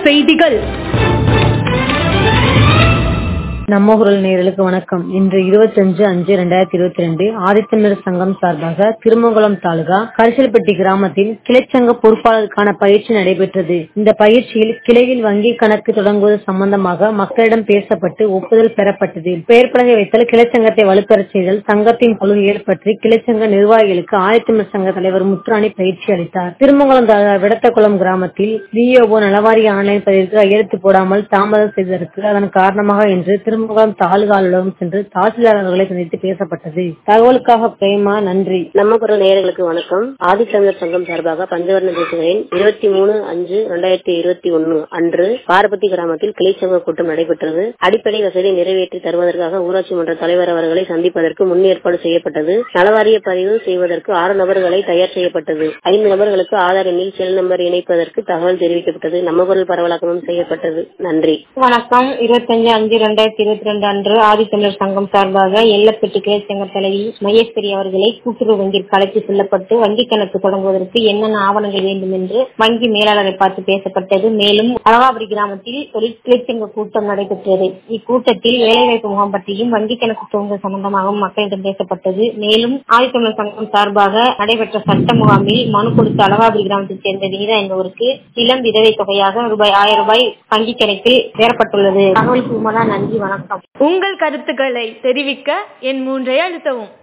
செய்திகள் நம்ம குரல் நேயர்களுக்கு வணக்கம் இன்று இருபத்தஞ்சு அஞ்சு ரெண்டாயிரத்தி இருபத்தி ரெண்டு ஆதித்தமிழர் சங்கம் சார்பாக திருமங்கலம் தாலுகா கரிசல்பட்டி கிராமத்தில் கிளைச்சங்க பொறுப்பாளருக்கான பயிற்சி நடைபெற்றது இந்த பயிற்சியில் கிளையில் வங்கி கணக்கு தொடங்குவது சம்பந்தமாக மக்களிடம் பேசப்பட்டு ஒப்புதல் பெறப்பட்டது பெயர் பலகை வைத்தல் கிளைச்சங்கத்தை வலுப்பெறச் செய்தல் சங்கத்தின் கொள்கைகள் பற்றி கிளைச்சங்க நிர்வாகிகளுக்கு ஆதித்தமிழர் சங்க தலைவர் முத்துராணி பயிற்சி அளித்தார் திருமங்கலம் தாலுகா விடத்தகுளம் கிராமத்தில் விஓஓ நலவாரிய ஆன்லைன் பதிவிற்கு கையெழுத்து போடாமல் தாமதம் செய்ததற்கு அதன் காரணமாக இன்று திருமங்கலம் தாலுகா அலுவலகம் சென்று தாசில்தார் அவர்களை சந்தித்து பேசப்பட்டது தகவலுக்காக பிரேமா நன்றி நம்ம குரல் நேயர்களுக்கு வணக்கம் ஆதித்தமிழர் சங்கம் சார்பாக பஞ்சவர்ண பேசுகிறேன் இருபத்தி மூணு அஞ்சு ரெண்டாயிரத்தி இருபத்தி ஒன்னு அன்று பாரபத்தி கிராமத்தில் கிளைச்சங்க கூட்டம் நடைபெற்றது அடிப்படை வசதி நிறைவேற்றி தருவதற்காக ஊராட்சி மன்ற தலைவர் அவர்களை சந்திப்பதற்கு முன் ஏற்பாடு செய்யப்பட்டது நலவாரிய பதிவு செய்வதற்கு ஆறு நபர்களை தயார் செய்யப்பட்டது ஐந்து நபர்களுக்கு ஆதார் எண்ணில் செல் நம்பர் இணைப்பதற்கு தகவல் தெரிவிக்கப்பட்டது நம்ம குரல் பரவலாக்கமும் செய்யப்பட்டது நன்றி வணக்கம் இருபத்தஞ்சு அஞ்சு ரெண்டாயிரத்தி இருபத்தி ரெண்டு அன்று ஆதித்தமிழர் சங்கம் சார்பாக எல்லப்பட்டி கிளைச்சங்க தலைவி மகேஸ்வரி அவர்களை கூட்டுறவு வங்கிற்கு அழைத்து செல்லப்பட்டு வங்கி கணக்கு தொடங்குவதற்கு என்னென்ன ஆவணங்கள் வேண்டும் என்று வங்கி மேலாளரை பார்த்து பேசப்பட்டது மேலும் அழகாபுரி கிராமத்தில் தொழில் கிளைச்சங்க கூட்டம் நடைபெற்றது இக்கூட்டத்தில் வேலைவாய்ப்பு முகாம் பற்றியும் வங்கி கணக்கு துவங்க சம்பந்தமாகவும் மக்களிடம் பேசப்பட்டது மேலும் ஆதித்தமிழர் சங்கம் சார்பாக நடைபெற்ற சட்ட முகாமில் மனு கொடுத்த அழகாபுரி கிராமத்தைச் சேர்ந்த வினிதா என்பவருக்கு இளம் விதவை தொகையாக ரூபாய் ஆயிரம் ரூபாய் வங்கி கணக்கில் பெறப்பட்டுள்ளது தகவலுக்கு உமதா நன்றி வணக்கம் உங்கள் கருத்துக்களை தெரிவிக்க என் மூன்றை அழுத்தவும்